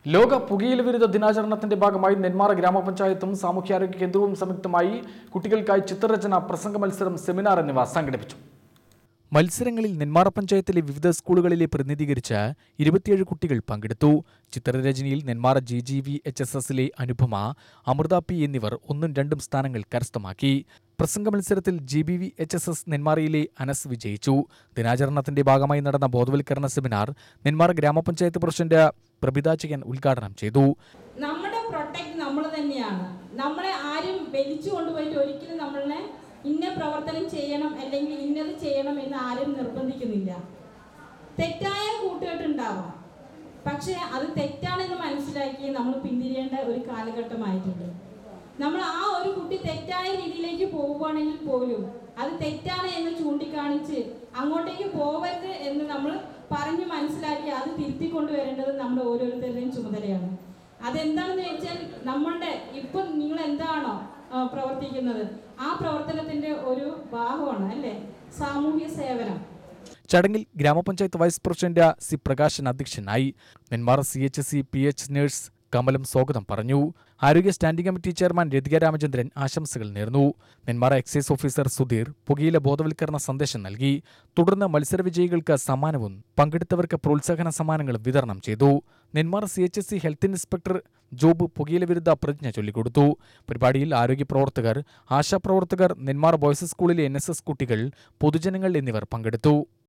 ലോക പുകയില വിരുദ്ധ ദിനാചരണത്തിന്റെ ഭാഗമായി നെന്മാറ ഗ്രാമപഞ്ചായത്തും സാമൂഹ്യാരോഗ്യ കേന്ദ്രവും സംയുക്തമായി കുട്ടികൾക്കായി ചിത്രരചന പ്രസംഗ മത്സരം സെമിനാർ എന്നിവ സംഘടിപ്പിച്ചു മത്സരങ്ങളിൽ നെന്മാറ പഞ്ചായത്തിലെ വിവിധ സ്കൂളുകളിലെ പ്രതിനിധീകരിച്ച ഇരുപത്തിയേഴ് കുട്ടികൾ പങ്കെടുത്തു ചിത്രരചനയിൽ Nenmara G G V H S എസിലെ അനുപമ അമൃത പി എന്നിവർ ഒന്നും രണ്ടും സ്ഥാനങ്ങൾ കരസ്ഥമാക്കി പ്രസംഗ മത്സരത്തിൽ G B V H S S നെന്മാറയിലെ അനസ് വിജയിച്ചു ദിനാചരണത്തിന്റെ ഭാഗമായി നടന്ന ബോധവൽക്കരണ സെമിനാർ നെന്മാറ ഗ്രാമപഞ്ചായത്ത് പ്രസിഡന്റ് പ്രഭിത ചികൻ ഉദ്ഘാടനം ചെയ്തു നമ്മുടെ പ്രൊട്ടക്ട് നമ്മൾ തന്നെയാണ് നമ്മളെ ആരും വലിച്ചു കൊണ്ടുപോയിട്ട് ഒരിക്കലും നമ്മളെ ഇന്ന പ്രവർത്തനം ചെയ്യണം അല്ലെങ്കിൽ ഇന്നത് ചെയ്യണം എന്ന് ആരും നിർബന്ധിക്കുന്നില്ല തെറ്റായ കൂട്ടുകെട്ടുണ്ടാവാം പക്ഷേ അത് തെറ്റാണെന്ന് മനസ്സിലാക്കി നമ്മൾ പിന്തിരിയേണ്ട ഒരു കാലഘട്ടമായിട്ടുണ്ട് നമ്മൾ ആ ഒരു കുട്ടി തെറ്റായ രീതിയിലേക്ക് പോവുകയാണെങ്കിൽ പോലും അത് തെറ്റാണ് എന്ന് ചൂണ്ടിക്കാണിച്ച് അങ്ങോട്ടേക്ക് പോവരുത് എന്ന് നമ്മൾ പറഞ്ഞ് മനസ്സിലാക്കി അത് തിരുത്തിക്കൊണ്ടുവരേണ്ടത് നമ്മുടെ ഓരോരുത്തരുടെയും ചുമതലയാണ് അതെന്താണെന്ന് വെച്ചാൽ നമ്മളുടെ ഇപ്പം നിങ്ങൾ എന്താണോ ആ, പ്രവർത്തിക്കുന്നത് ആ പ്രവർത്തനത്തിന്റെ ഒരു ഭാഗമാണ് അല്ലേ സാമൂഹ്യ സേവനം ചടങ്ങിൽ ഗ്രാമപഞ്ചായത്ത് വൈസ് പ്രസിഡന്റ് സി പ്രകാശൻ അധ്യക്ഷനായി Nenmara C H C P H nurse Kamalam സ്വാഗതം പറഞ്ഞു ആരോഗ്യ standing committee chairman Rathika Ramachandran ആശംസകൾ നേർന്നു നെന്മാറ എക്സൈസ് ഓഫീസർ സുധീർ പുകയില ബോധവൽക്കരണ സന്ദേശം നൽകി തുടർന്ന് മത്സര വിജയികൾക്ക് സമ്മാനവും പങ്കെടുത്തവർക്ക് പ്രോത്സാഹന സമ്മാനങ്ങളും വിതരണം ചെയ്തു Nenmara C H C health inspector Job പുകയില വിരുദ്ധ പ്രതിജ്ഞ ചൊല്ലിക്കൊടുത്തു പരിപാടിയിൽ ആരോഗ്യ പ്രവർത്തകർ ആശാപ്രവർത്തകർ നെന്മാറ ബോയ്സ് സ്കൂളിലെ എൻ കുട്ടികൾ പൊതുജനങ്ങൾ എന്നിവർ പങ്കെടുത്തു